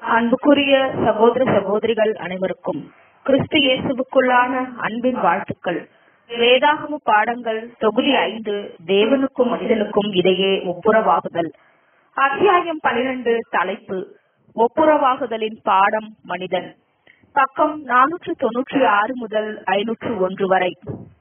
அன்புக்குரிய சகோதர சகோதரிகள் அனைவருக்கும் கிறிஸ்து இயேசுவுக்குள்ளான அன்பின் வாழ்த்துக்கள் வேதாகம பாடங்கள் தொகுதி ஐந்து தேவனுக்கும் மனிதனுக்கும் இடையே ஒப்புரவாகுதல் அத்தியாயம் பனிரெண்டு தலைப்பு ஒப்புரவாகுதலின் பாடம் மனிதன் பக்கம் நானூற்று தொன்னூற்றி ஆறு முதல் ஐநூற்று ஒன்று வரை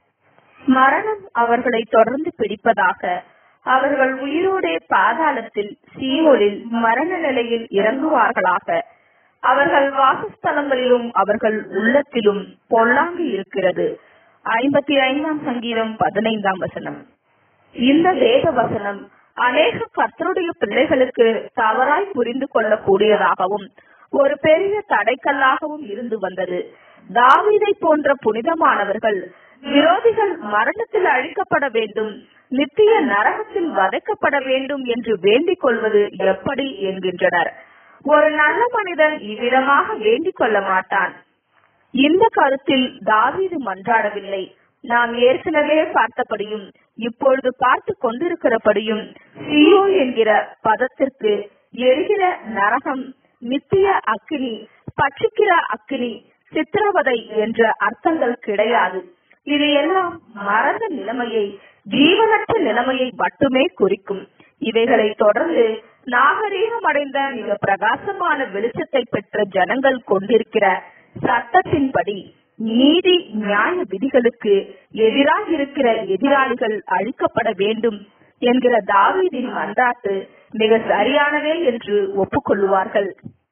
மரணம் அவர்களை தொடர்ந்து பிடிப்பதாக அவர்கள் உயிரோடே பாதாளத்தில் சீயோலில் மரண நிலையில் இறங்குவார்களாக அவர்கள் வாசஸ்தலங்களிலும் அவர்கள் உள்ளத்திலும் பொல்லாங்கு இருக்கிறது ஐம்பத்தி ஐந்தாம் சங்கீதம் பதினைந்தாம் வசனம் இந்த வேத வசனம் அநேக கர்த்தருடைய பிள்ளைகளுக்கு தவறாய் புரிந்து கொள்ளக்கூடியதாகவும் ஒரு பெரிய தடைக்கல்லாகவும் இருந்து வந்தது தாவீதை போன்ற புனிதமானவர்கள் விரோதிகள் மரணத்தில் அழிக்கப்பட வேண்டும் நித்திய நரகத்தில் வதைக்கப்பட வேண்டும் என்று வேண்டிக் கொள்வது எப்படி என்கின்றனர் ஒரு நல்ல மனிதன் இவ்விதமாக வேண்டிக் கொள்ள மாட்டான் இந்த கருத்தில் தாவீது மன்றாடவில்லை நாம் ஏற்கனவே பார்த்தபடியும் இப்பொழுது பார்த்து கொண்டிருக்கிறபடியும் சியோ என்கிற பதத்திற்கு எரிகிற நரகம் நித்திய அக்கினி பட்சிக்கிற அக்கினி சித்திரவதை என்ற அர்த்தங்கள் கிடையாது இது எல்லாம் மரண நிலைமையை ஜீவனற்ற நிலைமையை மட்டுமே குறிக்கும் இவைகளை தொடர்ந்து நாகரீகம் அடைந்த மிக பிரகாசமான வெளிச்சத்தை பெற்ற ஜனங்கள் கொண்டிருக்கிற சட்டத்தின்படி நீதி நியாய விதிகளுக்கு எதிராக இருக்கிற எதிராளிகள் அழிக்கப்பட வேண்டும் என்கிற தாவீதின் மன்றாட்டு மிக சரியானதே என்று ஒப்புக்கொள்ளுவார்கள்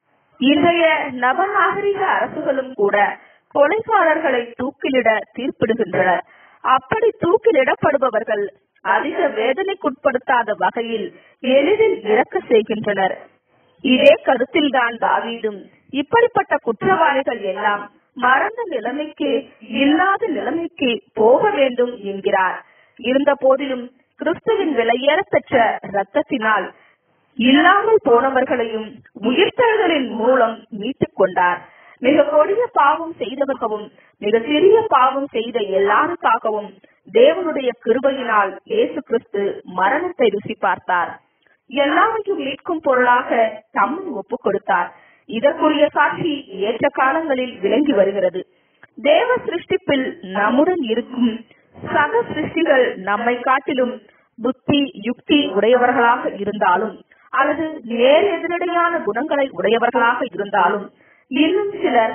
இன்றைய நவநாகரிக அரசுகளும் கூட கொலைகாரர்களை தூக்கிலிட தீர்ப்பிடுகின்றனர் அப்படி தூக்கிலிடப்படுபவர்கள் அதிக வேதனைக்குட்படுத்தாத வகையில் எளிதில் இறக்க செய்கின்றனர் இதே கருத்தில்தான் தாவீதும் இப்படிப்பட்ட குற்றவாளிகள் எல்லாம் மறந்த நிலைமைக்கு இல்லாத நிலைமைக்கு போக வேண்டும் என்கிறார் இருந்த போதிலும் கிறிஸ்துவின் விலையேற பெற்ற ரத்தத்தினால் இல்லாமல் போனவர்களையும் உயிர்த்தெழுதலின் மூலம் மீட்டுக் கொண்டார் மிக கொடிய பாவம் செய்தவர்களும் மிக சிறிய பாவம் செய்த எல்லாருக்காகவும் தேவனுடைய கிருபையினால் இயேசு கிறிஸ்து மரணத்தை ருசி பார்த்தார் எல்லாரையும் மீட்கும் பொருளாக தம்மை ஒப்புக் கொடுத்தார் இதற்குரிய சாட்சி ஏற்ற காலங்களில் விளங்கி வருகிறது தேவ சிருஷ்டிப்பில் நம்முடன் இருக்கும் சக சிருஷ்டிகள் நம்மை காட்டிலும் புத்தி யுக்தி உடையவர்களாக இருந்தாலும் அல்லது நேர் எதிரடையான குணங்களை உடையவர்களாக இருந்தாலும் இன்னும் சிலர்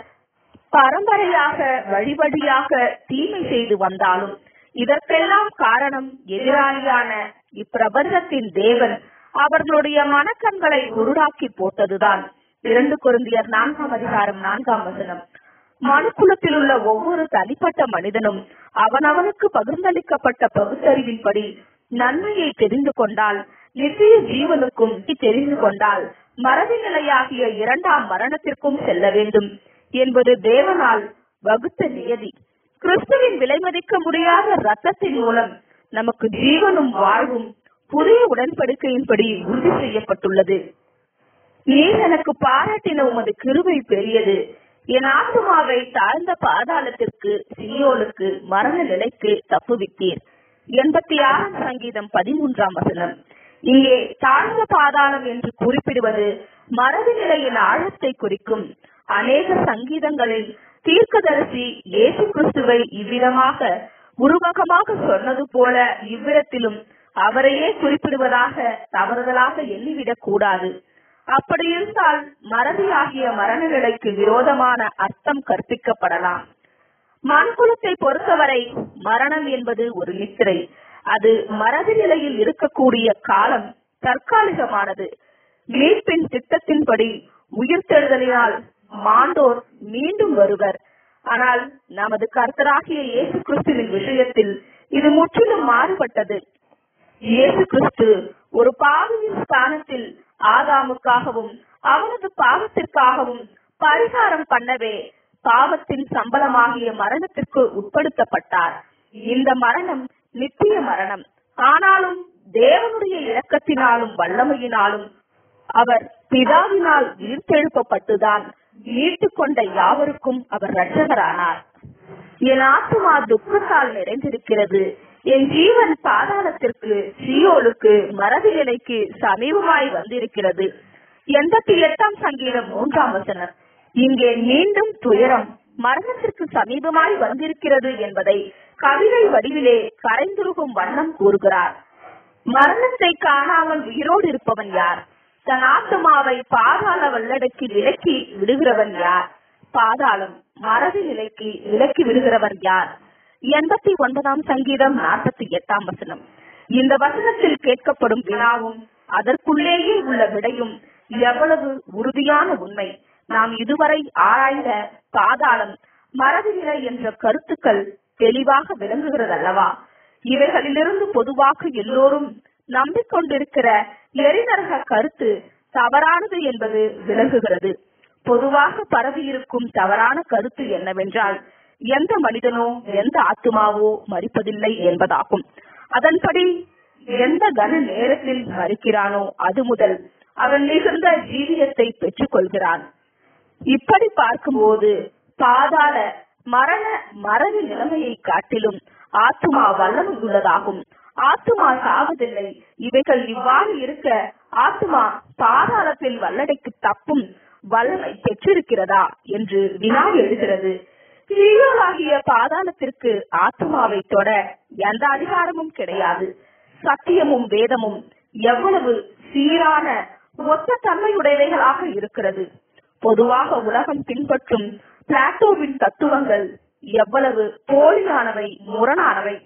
பரம்பரையாக வழிவழியாக தீமை செய்து வந்தாலும் இதற்கெல்லாம் காரணம் எதிராளியான இப்பிரபஞ்சத்தின் தேவன் அவர்களுடைய மனக்கண்களை உருடாக்கி போட்டதுதான் இரண்டு குருந்தியர் நான்காம் அதிகாரம் நான்காம் வசனம் மனுக்குலத்தில் உள்ள ஒவ்வொரு தனிப்பட்ட மனிதனும் அவனவனுக்கு பகிர்ந்தளிக்கப்பட்ட பகுத்தறிவின்படி நன்மையை தெரிந்து கொண்டால் நிச்சய ஜீவனுக்கும் தெரிந்து கொண்டால் மரபு நிலையாகிய இரண்டாம் மரணத்திற்கும் செல்ல வேண்டும் என்பது தேவனால் வகுத்த நியதி கிறிஸ்துவின் விலை மதிக்க முடியாத ரத்தத்தின் மூலம் நமக்கு ஜீவனும் வாழ்வும் புதிய உடன்படிக்கையின்படி உறுதி செய்யப்பட்டுள்ளது நீர் எனக்கு பாராட்டின உமது கிருபை பெரியது என் ஆத்மாவை தாழ்ந்த பாதாளத்திற்கு சியோலுக்கு மரண நிலைக்கு தப்புவித்தீர் எண்பத்தி ஆறாம் சங்கீதம் பதிமூன்றாம் வசனம் இங்கே தாழ்ந்த பாதாளம் என்று குறிப்பிடுவது மரபு நிலையின் ஆழத்தை குறிக்கும் அநேக சங்கீதங்களில் தீர்க்கதரிசி இயேசு கிறிஸ்துவை இவ்விதமாக உருவகமாக சொன்னது போல இவ்விடத்திலும் அவரையே குறிப்பிடுவதாக தவறுதலாக எண்ணிவிடக் கூடாது அப்படி இருந்தால் மறதியாகிய மரணநிலைக்கு விரோதமான அர்த்தம் கற்பிக்கப்படலாம் மண்குலத்தை பொறுத்தவரை மரணம் என்பது ஒரு நித்திரை அது மறதி நிலையில் இருக்கக்கூடிய காலம் தற்காலிகமானது மீட்பின் திட்டத்தின்படி உயிர்த்தெழுதலினால் மாண்டோர் மீண்டும் வருவர் ஆனால் நமது கர்த்தராகிய இயேசு கிறிஸ்துவின் விஷயத்தில் இது முற்றிலும் மாறுபட்டது இயேசு கிறிஸ்து ஒரு பாவியின் ஸ்தானத்தில் ஆதாமுக்காகவும் அவனது பாவத்திற்காகவும் பரிகாரம் பண்ணவே பாவத்தின் சம்பளமாகிய மரணத்திற்கு உட்படுத்தப்பட்டார் இந்த மரணம் நித்திய மரணம் ஆனாலும் தேவனுடைய இரக்கத்தினாலும் வல்லமையினாலும் அவர் பிதாவினால் உயிர்த்தெழுப்பப்பட்டுதான் மீட்டு கொண்ட யாவருக்கும் அவர் ரட்சகரானார் என் ஆத்மா துக்கத்தால் நிறைந்திருக்கிறது என் ஜீவன் பாதாளத்திற்கு சியோலுக்கு மரபு நிலைக்கு சமீபமாய் வந்திருக்கிறது எண்பத்தி எட்டாம் சங்கீதம் மூன்றாம் வசனம் இங்கே மீண்டும் துயரம் மரணத்திற்கு சமீபமாய் வந்திருக்கிறது என்பதை கவிதை வடிவிலே கரைந்துருகும் வண்ணம் கூறுகிறார் மரணத்தை காணாமல் உயிரோடு இருப்பவன் யார் தன் ஆத்மாவை பாதாள வல்லடக்கி விலக்கி விடுகிறவன் யார் பாதாளம் மறதி நிலைக்கு விலக்கி விடுகிறவன் யார் எண்பத்தி ஒன்பதாம் சங்கீதம் நாற்பத்தி எட்டாம் வசனம் இந்த வசனத்தில் கேட்கப்படும் வினாவும் அதற்குள்ளேயே உள்ள விடையும் எவ்வளவு உறுதியான உண்மை நாம் இதுவரை ஆராய்ந்த பாதாளம் மறதி நிலை என்ற கருத்துக்கள் தெளிவாக விளங்குகிறது அல்லவா இவைகளிலிருந்து பொதுவாக எல்லோரும் நம்பிக்கொண்டிருக்கிற எரிநரக கருத்து தவறானது என்பது விளங்குகிறது பொதுவாக பரவியிருக்கும் தவறான கருத்து என்னவென்றால் எந்த மனிதனோ எந்த ஆத்மாவோ மறிப்பதில்லை என்பதாகும் அதன்படி எந்த கன நேரத்தில் மறிக்கிறானோ அது முதல் அவன் மிகுந்த ஜீவியத்தை பெற்றுக் கொள்கிறான் இப்படி பார்க்கும்போது பாதாள மரண மரண நிலைமையை காட்டிலும் ஆத்மா வல்லமை உள்ளதாகும் ஆத்மா சாவதில்லை இவைகள் இவ்வாறு இருக்க ஆத்மா பாதாளத்தில் வல்லடைக்கு தப்பும் வல்லமை பெற்றிருக்கிறதா என்று வினா எழுகிறது சீரோலாகிய பாதாளத்திற்கு ஆத்மாவை தொட எந்த அதிகாரமும் கிடையாது சத்தியமும் வேதமும் எவ்வளவு சீரான ஒத்த தன்மையுடையவைகளாக இருக்கிறது பொதுவாக உலகம் பின்பற்றும் பிளாட்டோவின் தத்துவங்கள் எவ்வளவு போலியானவை முரணானவை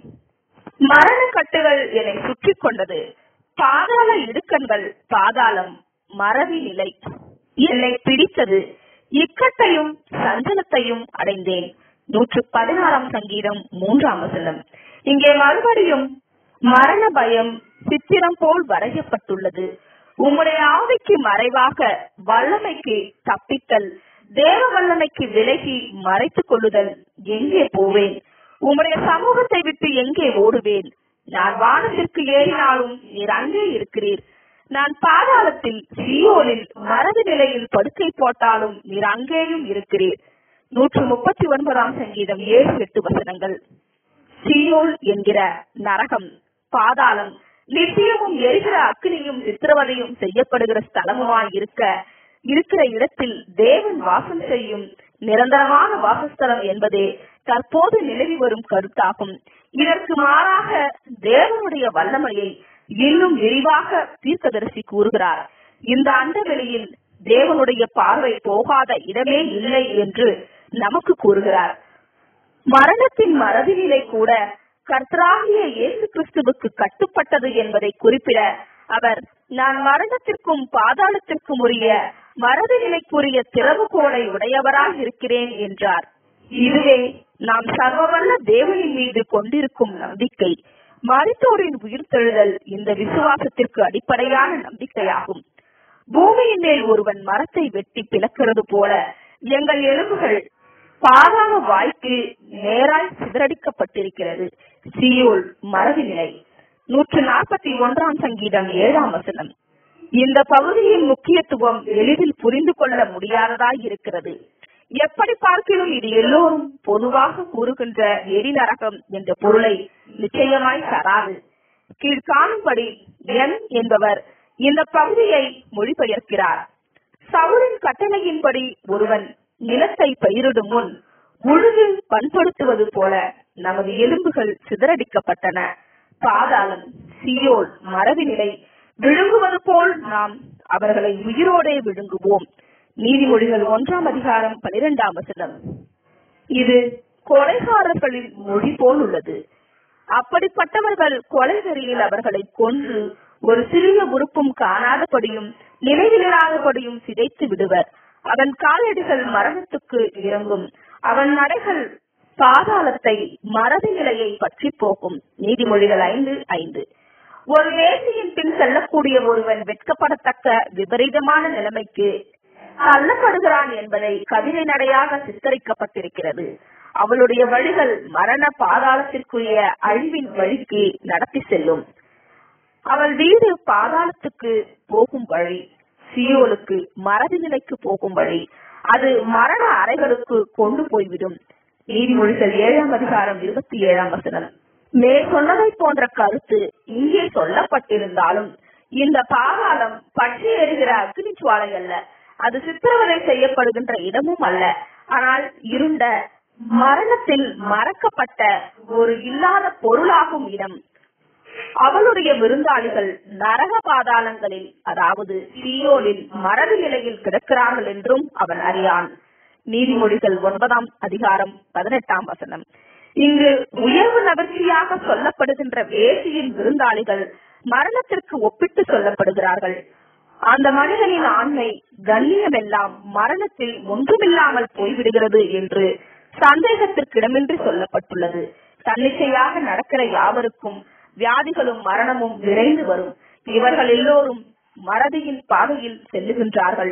மரண கட்டுகள் என்னை சுற்றி கொண்டது பாதாள இடுக்கண்கள் பாதாளம் மறதி நிலை என்னை பிடித்தது இக்கட்டையும் சஞ்சலத்தையும் அடைந்தேன் நூற்று பதினாறாம் சங்கீதம் மூன்றாம் வசனம் இங்கே மறுபடியும் மரண பயம் சித்திரம் போல் வரையப்பட்டுள்ளது உம்முடைய ஆவிக்கு மறைவாக வல்லமைக்கு தப்பித்தல் தேவ வல்லமைக்கு விலகி மறைத்துக் கொள்ளுதல் எங்கே போவேன் உம்முடைய சமூகத்தை விட்டு எங்கே ஓடுவேன் நான் வானத்திற்கு ஏறினாலும் நீர் அங்கே இருக்கிறீர் நான் பாதாளத்தில் சியோலில் மரபு நிலையில் படுக்கை போட்டாலும் நீர் அங்கேயும் இருக்கிறீர் நூற்று முப்பத்தி ஒன்பதாம் சங்கீதம் ஏழு எட்டு வசனங்கள் சியோல் என்கிற நரகம் பாதாளம் நித்தியமும் எரிகிற அக்னியும் சித்திரவதையும் செய்யப்படுகிற ஸ்தலமுமாய் இருக்க இருக்கிற இடத்தில் தேவன் வாசம் செய்யும் நிரந்தரமான வாசஸ்தலம் என்பதே தற்போது நிலவி வரும் கருத்தாகும் இதற்கு மாறாக தேவனுடைய வல்லமையை இன்னும் விரிவாக தீர்க்கதரிசி கூறுகிறார் இந்த அண்டவெளியில் தேவனுடைய பார்வை போகாத இடமே இல்லை என்று நமக்கு கூறுகிறார் மரணத்தின் மறதிநிலை கூட கர்த்தராகிய இயேசு கிறிஸ்துவுக்கு கட்டுப்பட்டது என்பதை குறிப்பிட அவர் நான் மரணத்திற்கும் பாதாளத்திற்கும் உரிய மறதி நிலைக்குரிய திறவுகோலை உடையவராய் இருக்கிறேன் என்றார் இதுவே நாம் சர்வவல்ல தேவனின் மீது கொண்டிருக்கும் நம்பிக்கை மருத்துவரின் உயிர்த்தெழுதல் இந்த விசுவாசத்திற்கு அடிப்படையான நம்பிக்கையாகும் பூமியின் மேல் ஒருவன் மரத்தை வெட்டி பிளக்கிறது போல எங்கள் எலும்புகள் பாதாள வாய்க்கு நேராய் சிதறடிக்கப்பட்டிருக்கிறது சியோல் மரபு நிலை நூற்று நாற்பத்தி ஒன்றாம் சங்கீதம் ஏழாம் வசனம் இந்த பகுதியின் முக்கியத்துவம் எளிதில் புரிந்து கொள்ள முடியாததாய் இருக்கிறது எப்படி பார்க்கிலும் இது எல்லோரும் பொதுவாக கூறுகின்ற எரிநரகம் என்ற பொருளை நிச்சயமாய் தராது கீழ்காணும்படி என் என்பவர் இந்த பகுதியை மொழிபெயர்க்கிறார் சவுலின் கட்டளையின்படி ஒருவன் நிலத்தை பயிரிடும் முன் உழுது பண்படுத்துவது போல நமது எலும்புகள் சிதறடிக்கப்பட்டன பாதாளம் சியோல் மரபு நிலை விழுங்குவது போல் நாம் அவர்களை உயிரோடே விழுங்குவோம் நீதிமொழிகள் ஒன்றாம் அதிகாரம் பனிரெண்டாம் வசனம் இது கொலைகாரர்களின் மொழி போல் உள்ளது அப்படிப்பட்டவர்கள் கொலை வெறியில் அவர்களை கொன்று ஒரு சிறிய உறுப்பும் காணாதபடியும் நினைவில்லாதபடியும் சிதைத்து விடுவர் அவன் காலடிகள் மரணத்துக்கு இறங்கும் அவன் நடைகள் பாதாளத்தை மறதி நிலையை பற்றி போகும் நீதிமொழிகள் ஐந்து ஐந்து ஒரு வேசியின் பின் செல்லக்கூடிய ஒருவன் வெட்கப்படத்தக்க விபரீதமான நிலைமைக்கு தள்ளப்படுகிறான் என்பதை கவிதை நடையாக சித்தரிக்கப்பட்டிருக்கிறது அவளுடைய வழிகள் மரண பாதாளத்திற்குரிய அழிவின் வழிக்கு நடத்தி செல்லும் அவள் வீடு பாதாளத்துக்கு போகும் வழி சியோலுக்கு மறதி நிலைக்கு போகும் வழி அது மரண அறைகளுக்கு கொண்டு போய்விடும் நீதிமொழிகள் ஏழாம் அதிகாரம் இருபத்தி ஏழாம் வசனம் மேற் சொன்னதை போன்ற கருத்து இங்கே சொல்லப்பட்டிருந்தாலும் இந்த பாதாளம் பற்றி எரிகிற அக்னி சுவாலை அல்ல அது சித்திரவதை செய்யப்படுகின்ற இடமும் அல்ல ஆனால் இருண்ட மரணத்தில் மறக்கப்பட்ட ஒரு இல்லாத பொருளாகும் இடம் அவளுடைய விருந்தாளிகள் நரக பாதாளங்களில் அதாவது சீயோனில் மரபு நிலையில் கிடக்கிறார்கள் என்றும் அவன் அறியான் நீதிமொழிகள் ஒன்பதாம் அதிகாரம் பதினெட்டாம் வசனம் இங்கு உயர்வு நகர்ச்சியாக சொல்லப்படுகின்ற வேசியின் விருந்தாளிகள் மரணத்திற்கு ஒப்பிட்டு சொல்லப்படுகிறார்கள் அந்த மனிதனின் ஆண்மை கண்ணியமெல்லாம் மரணத்தில் ஒன்றுமில்லாமல் போய்விடுகிறது என்று சந்தேகத்திற்கிடமின்றி சொல்லப்பட்டுள்ளது தன்னிச்சையாக நடக்கிற யாவருக்கும் வியாதிகளும் மரணமும் விரைந்து வரும் இவர்கள் எல்லோரும் மறதியின் பாதையில் செல்லுகின்றார்கள்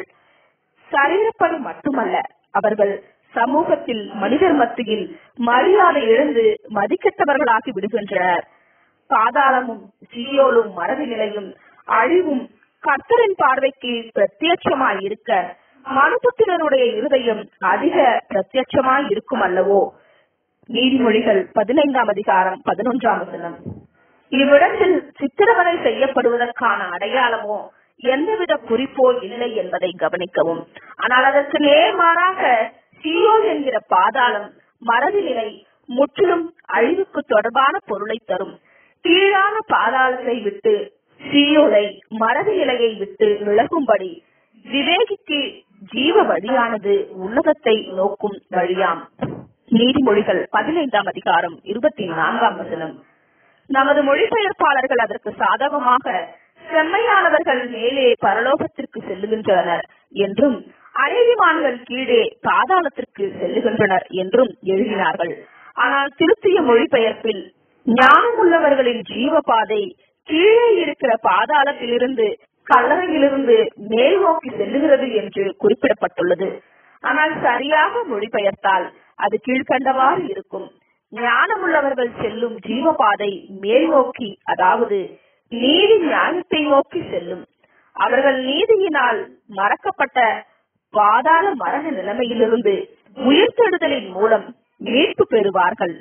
சரீரப்படி மட்டுமல்ல அவர்கள் சமூகத்தில் மனிதர் மத்தியில் மரியாதை இழந்து மதிக்கத்தவர்களாகி விடுகின்றனர் பாதாளமும் சீயோலும் மறதி நிலையும் அழிவும் கர்த்தரின் பார்வைக்கு பிரத்யட்சமாய் இருக்க மனுபுத்திரனுடைய இருதயம் அதிக பிரத்யட்சமாய் இருக்கும் அல்லவோ நீதிமொழிகள் பதினைந்தாம் அதிகாரம் பதினொன்றாம் வசனம் இவ்விடத்தில் சித்திரவதை செய்யப்படுவதற்கான அடையாளமோ எந்தவித குறிப்போ இல்லை என்பதை கவனிக்கவும் ஆனால் அதற்கு நேர்மாறாக சியோல் என்கிற பாதாளம் மறதி நிலை முற்றிலும் அழிவுக்கு தொடர்பான பொருளை தரும் கீழான பாதாளத்தை விட்டு சியோலை மறதி நிலையை விட்டு விலகும்படி விவேகிக்கு ஜீவ வழியானது உன்னதத்தை நோக்கும் வழியாம் நீதிமொழிகள் பதினைந்தாம் அதிகாரம் இருபத்தி நான்காம் வசனம் நமது மொழிபெயர்ப்பாளர்கள் அதற்கு சாதகமாக செம்மையானவர்கள் மேலே பரலோகத்திற்கு செல்லுகின்றனர் என்றும் அநீதிமான்கள் கீழே பாதாளத்திற்கு செல்லுகின்றனர் என்றும் எழுதினார்கள் ஆனால் திருத்திய மொழிபெயர்ப்பில் ஞானமுள்ளவர்களின் ஜீவபாதை கீழே இருக்கிற பாதாளத்திலிருந்து கல்லறையிலிருந்து மேல் நோக்கி செல்லுகிறது என்று குறிப்பிடப்பட்டுள்ளது ஆனால் சரியாக மொழிபெயர்த்தால் அது கீழ்கண்டவாறு இருக்கும் ஞானமுள்ளவர்கள் செல்லும் ஜீவபாதை மேல் நோக்கி அதாவது நீதி ஞானத்தை நோக்கி செல்லும் அவர்கள் நீதியினால் மறக்கப்பட்ட பாதாள மரண நிலைமையிலிருந்து உயிர்த்தெழுதலின் மூலம் மீட்பு பெறுவார்கள்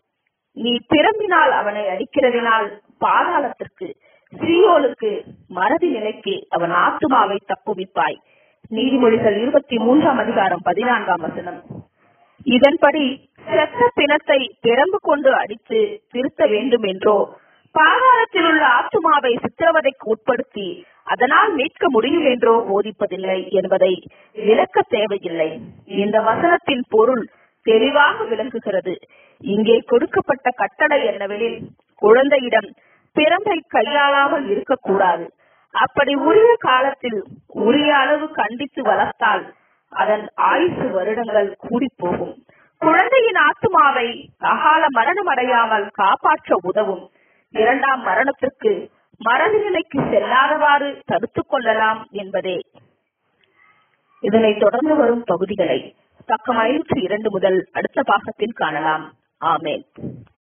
நீ திரும்பினால் அவனை அடிக்கிறதினால் பாதாளத்திற்கு சீயோலுக்கு மறதி நிலைக்கு அவன் ஆத்துமாவை தப்புவிப்பாய் நீதிமொழிகள் இருபத்தி மூன்றாம் அதிகாரம் பதினான்காம் வசனம் இதன்படி செத்த பிணத்தை பிரம்பு கொண்டு அடித்து திருத்த வேண்டும் என்றோ பாதாளத்தில் உள்ள ஆத்துமாவை சித்திரவதைக்கு உட்படுத்தி அதனால் மீட்க முடியும் என்றோ போதிப்பதில்லை என்பதை விளக்க தேவையில்லை இந்த வசனத்தின் பொருள் தெளிவாக விளங்குகிறது இங்கே கொடுக்கப்பட்ட கட்டளை என்னவெனில் குழந்தையிடம் பிறந்தை கையாளாமல் இருக்கக்கூடாது அப்படி உரிய காலத்தில் உரிய அளவு கண்டித்து வளர்த்தால் அதன் ஆயுசு வருடங்கள் கூடி போகும் குழந்தையின் ஆத்மாவை அகால மரணம் அடையாமல் காப்பாற்ற உதவும் இரண்டாம் மரணத்திற்கு மரண நிலைக்கு செல்லாதவாறு தடுத்துக் கொள்ளலாம் என்பதே இதனை தொடர்ந்து வரும் பகுதிகளை பக்கம் ஐநூற்றி இரண்டு முதல் அடுத்த பாகத்தில் காணலாம் ஆமேன்